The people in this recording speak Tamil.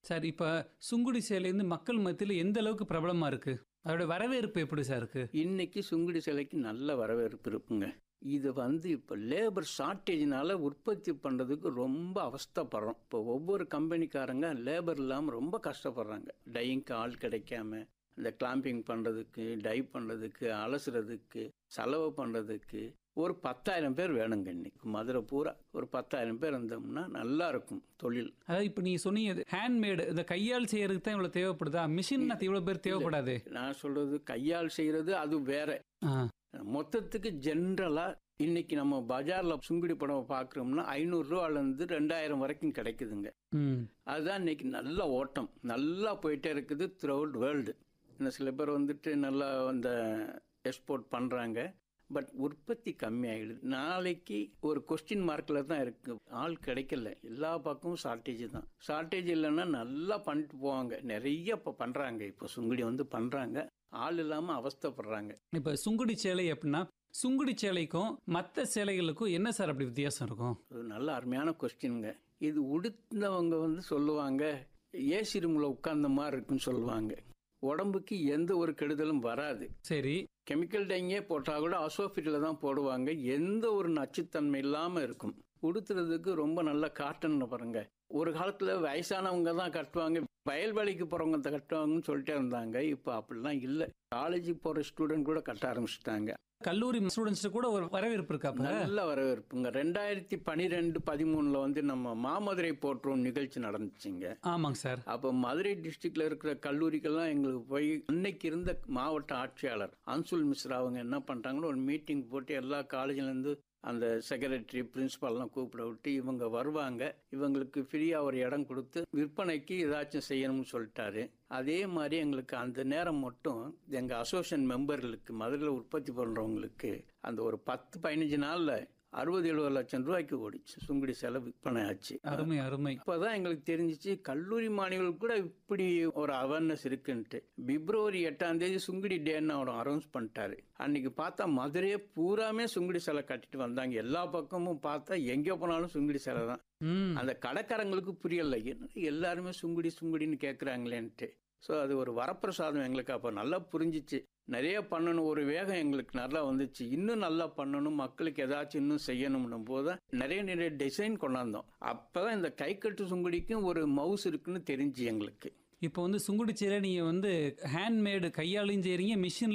சார் இப்ப சுங்குடி சேலை வந்து மக்கள் மத்தியில் எந்த அளவுக்கு பிரபலமா இருக்கு அதோட வரவேற்பு எப்படி சார் இருக்கு இன்னைக்கு சுங்குடி சிலைக்கு நல்ல வரவேற்பு இருக்குங்க இது வந்து இப்போ லேபர் ஷார்ட்டேஜ்னால உற்பத்தி பண்ணுறதுக்கு ரொம்ப அவஸ்தைப்படுறோம் இப்போ ஒவ்வொரு கம்பெனிக்காரங்க லேபர் இல்லாமல் ரொம்ப கஷ்டப்படுறாங்க டையிங்க்கு ஆள் கிடைக்காம இந்த கிளாம்பிங் பண்ணுறதுக்கு டை பண்ணுறதுக்கு அலசுறதுக்கு செலவு பண்ணுறதுக்கு ஒரு பத்தாயிரம் பேர் வேணுங்க இன்னைக்கு மதுரை பூரா ஒரு பத்தாயிரம் பேர் இருந்தோம்னா நல்லா இருக்கும் தொழில் அதாவது இப்ப நீங்க சொன்னீங்க ஹேண்ட்மேடு இந்த கையால் செய்யறதுக்கு தான் இவ்வளவு தேவைப்படுதா மிஷின் இவ்வளவு பேர் தேவைப்படாது நான் சொல்றது கையால் செய்கிறது அது வேற ஆ, மொத்தத்துக்கு ஜென்ரலாக இன்னைக்கு நம்ம பஜாரில் சுங்குடி புடவை பார்க்குறோம்னா ஐநூறுரூவாலேருந்து ரெண்டாயிரம் வரைக்கும் கிடைக்குதுங்க ம் அதுதான் இன்னைக்கு நல்ல ஓட்டம் நல்லா போயிட்டே இருக்குது த்ரூ அவுட் வேர்ல்டு இன்னும் சில பேர் வந்துட்டு நல்லா அந்த எக்ஸ்போர்ட் பண்ணுறாங்க பட் உற்பத்தி கம்மியாயிடுது நாளைக்கு ஒரு கொஸ்டின் மார்க்கில் தான் இருக்கு ஆள் கிடைக்கல எல்லா பக்கமும் ஷார்ட்டேஜ் தான் ஷார்ட்டேஜ் இல்லைன்னா நல்லா பண்ணிட்டு போவாங்க நிறைய இப்போ பண்ணுறாங்க இப்போ சுங்குடி வந்து பண்ணுறாங்க ஆள் இல்லாமல் அவஸ்தைப்படுறாங்க இப்ப சுங்குடி சேலை அப்படின்னா சுங்குடி சேலைக்கும் மற்ற சேலைகளுக்கும் என்ன சார் அப்படி வித்தியாசம் இருக்கும் ஒரு நல்ல அருமையான கொஸ்டின்ங்க இது உடுத்தவங்க வந்து சொல்லுவாங்க ஏசி ரூமில் உட்கார்ந்த மாதிரி இருக்குன்னு சொல்லுவாங்க உடம்புக்கு எந்த ஒரு கெடுதலும் வராது சரி கெமிக்கல் டைங்கே போட்டால் கூட அசோஃபிட்டில் தான் போடுவாங்க எந்த ஒரு நச்சுத்தன்மை இல்லாமல் இருக்கும் உடுத்துறதுக்கு ரொம்ப நல்ல காட்டன் பாருங்க ஒரு காலத்தில் வயசானவங்க தான் கட்டுவாங்க வயல்வெளிக்கு போகிறவங்க கட்டுவாங்கன்னு சொல்லிட்டே இருந்தாங்க இப்போ அப்படிலாம் இல்லை காலேஜுக்கு போகிற ஸ்டூடெண்ட் கூட கட்ட ஆரம்பிச்சிட்டாங்க கல்லூரி ஸ்டூடெண்ட்ஸ் கூட ஒரு வரவேற்பு இருக்கா அப்ப? நல்ல வரவேற்புங்க ரெண்டாயிரத்தி பன்னிரெண்டு பதிமூணுல வந்து நம்ம மாமதுரை போற்றும் நிகழ்ச்சி நடந்துச்சுங்க ஆமாங்க சார் அப்போ மதுரை டிஸ்ட்ரிக்ட்ல இருக்கிற கல்லூரிக்கெல்லாம் எங்களுக்கு போய் அன்னைக்கு இருந்த மாவட்ட ஆட்சியாளர் அன்சுல் மிஸ்ரா அவங்க என்ன பண்ணிட்டாங்கன்னு ஒரு மீட்டிங் போட்டு எல்லா காலேஜ்ல இருந்து அந்த செக்ரட்டரி பிரின்சிபால்லாம் கூப்பிட விட்டு இவங்க வருவாங்க இவங்களுக்கு ஃப்ரீயாக ஒரு இடம் கொடுத்து விற்பனைக்கு ஏதாச்சும் செய்யணும்னு சொல்லிட்டாரு அதே மாதிரி எங்களுக்கு அந்த நேரம் மட்டும் எங்கள் அசோசியேஷன் மெம்பர்களுக்கு மதுரையில் உற்பத்தி பண்ணுறவங்களுக்கு அந்த ஒரு பத்து பதினஞ்சு நாளில் அறுபது எழுபது லட்சம் ரூபாய்க்கு ஓடிச்சு சுங்குடி செலவு விற்பனை ஆச்சு அருமை அருமை இப்போதான் எங்களுக்கு தெரிஞ்சிச்சு கல்லூரி மாணவிகள் கூட இப்படி ஒரு அவேர்னஸ் இருக்குன்ட்டு பிப்ரவரி எட்டாம் தேதி சுங்குடி டேன்னு அவர் அனௌன்ஸ் பண்ணிட்டாரு அன்னைக்கு பார்த்தா மதுரையே பூராமே சுங்குடி சிலை கட்டிட்டு வந்தாங்க எல்லா பக்கமும் பார்த்தா எங்கே போனாலும் சுங்குடி சிலை தான் ம் அந்த கடைக்காரங்களுக்கு புரியல என்ன எல்லாருமே சுங்குடி சுங்குடின்னு கேட்குறாங்களேன்ட்டு ஸோ அது ஒரு வரப்பிரசாதம் எங்களுக்கு அப்போ நல்லா புரிஞ்சிச்சு நிறைய பண்ணணும் ஒரு வேகம் எங்களுக்கு நல்லா வந்துச்சு இன்னும் நல்லா பண்ணணும் மக்களுக்கு ஏதாச்சும் இன்னும் செய்யணும்னும் போது நிறைய நிறைய டிசைன் கொண்டாந்தோம் அப்பதான் இந்த கைக்கட்டு சுங்குடிக்கும் ஒரு மவுஸ் இருக்குன்னு தெரிஞ்சு எங்களுக்கு இப்போ வந்து சுங்குடி சேலை நீங்க வந்து ஹேண்ட்மேடு கையாலையும் செய்றீங்க மிஷின்